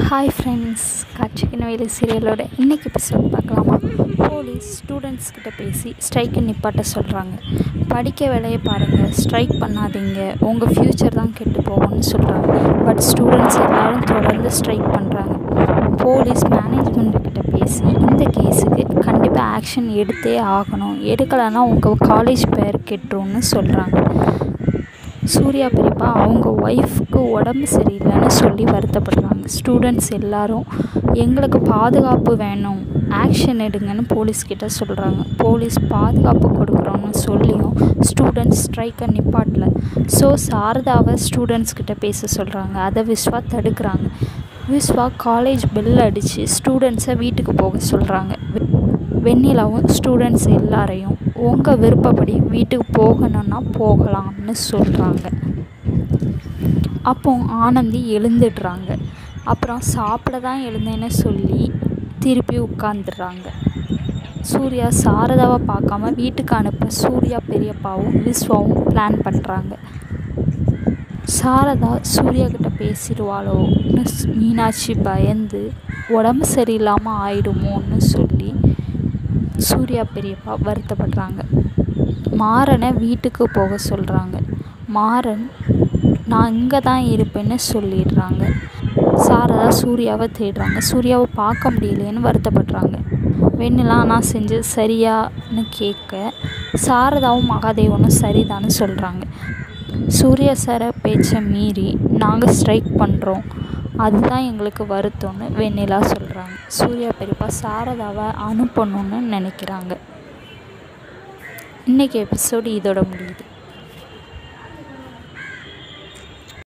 hi friends காட்சிக்கு வேலை சீரியலோட இன்றைக்கி எபிசோட் பார்க்கலாமா போலீஸ் ஸ்டூடெண்ட்ஸ் கிட்ட பேசி ஸ்ட்ரைக்கை நிப்பாட்ட சொல்கிறாங்க படிக்க வேலையை பாருங்கள் ஸ்ட்ரைக் பண்ணாதீங்க உங்கள் ஃப்யூச்சர் தான் கெட்டு போகும்னு சொல்கிறாங்க பட் ஸ்டூடெண்ட்ஸ் எல்லாரும் தொடர்ந்து ஸ்ட்ரைக் பண்ணுறாங்க போலீஸ் மேனேஜ்மெண்ட் கிட்ட பேசி இந்த கேஸுக்கு கண்டிப்பாக ஆக்ஷன் எடுத்தே ஆகணும் எடுக்கலைன்னா உங்கள் காலேஜ் பேர் கெட்டுரும்னு சொல்கிறாங்க சூர்யா பெரியப்பா அவங்க ஒய்ஃப்க்கு உடம்பு சரியில்லைன்னு சொல்லி வருத்தப்படுறாங்க ஸ்டூடெண்ட்ஸ் எல்லாரும் எங்களுக்கு பாதுகாப்பு வேணும் ஆக்ஷன் எடுங்கன்னு போலீஸ்கிட்ட சொல்கிறாங்க போலீஸ் பாதுகாப்பு கொடுக்குறோன்னு சொல்லியும் ஸ்டூடெண்ட்ஸ் ஸ்ட்ரைக்கை நிப்பாட்டல ஸோ சாரதாவை ஸ்டூடெண்ட்ஸ் கிட்ட பேச சொல்கிறாங்க அதை விஸ்வா தடுக்கிறாங்க விஸ்வா காலேஜ் பெல் அடித்து ஸ்டூடெண்ட்ஸை வீட்டுக்கு போக சொல்கிறாங்க வெண்ணிலாவும் ஸ்டூடெண்ட்ஸ் எல்லாரையும் உங்கள் விருப்பப்படி வீட்டுக்கு போகணுன்னா போகலாம்னு சொல்கிறாங்க அப்போ ஆனந்தி எழுந்துடுறாங்க அப்புறம் சாப்பிட தான் எழுந்தேன்னு சொல்லி திருப்பி உட்காந்துடுறாங்க சூர்யா சாரதாவை பார்க்காம வீட்டுக்கு அனுப்ப சூர்யா பெரியப்பாவும் விஸ்வாவும் பிளான் பண்ணுறாங்க சாரதா சூர்யா கிட்ட பேசிடுவாளோன்னு மீனாட்சி பயந்து உடம்பு சரியில்லாமல் ஆயிடுமோன்னு சொல்லி சூர்யா பெரியப்பா வருத்தப்படுறாங்க மாறனை வீட்டுக்கு போக சொல்கிறாங்க மாறன் நான் இங்கே தான் இருப்பேன்னு சொல்லிடுறாங்க சாரதா சூர்யாவை தேடுறாங்க சூர்யாவை பார்க்க முடியலையேன்னு வருத்தப்படுறாங்க வெண்ணிலாம் நான் செஞ்சது சரியான்னு கேட்க சாரதாவும் மகாதேவனும் சரிதான்னு சொல்கிறாங்க சூர்யா சாரை பேச்சை மீறி நாங்கள் ஸ்ட்ரைக் பண்ணுறோம் அதுதான் எங்களுக்கு வருத்தம்னு வெண்ணிலா சொல்கிறாங்க சூர்யா பெரியப்பா சாரதாவை அனுப்பணும்னு நினைக்கிறாங்க இன்றைக்கி எபிசோடு இதோட முடியுது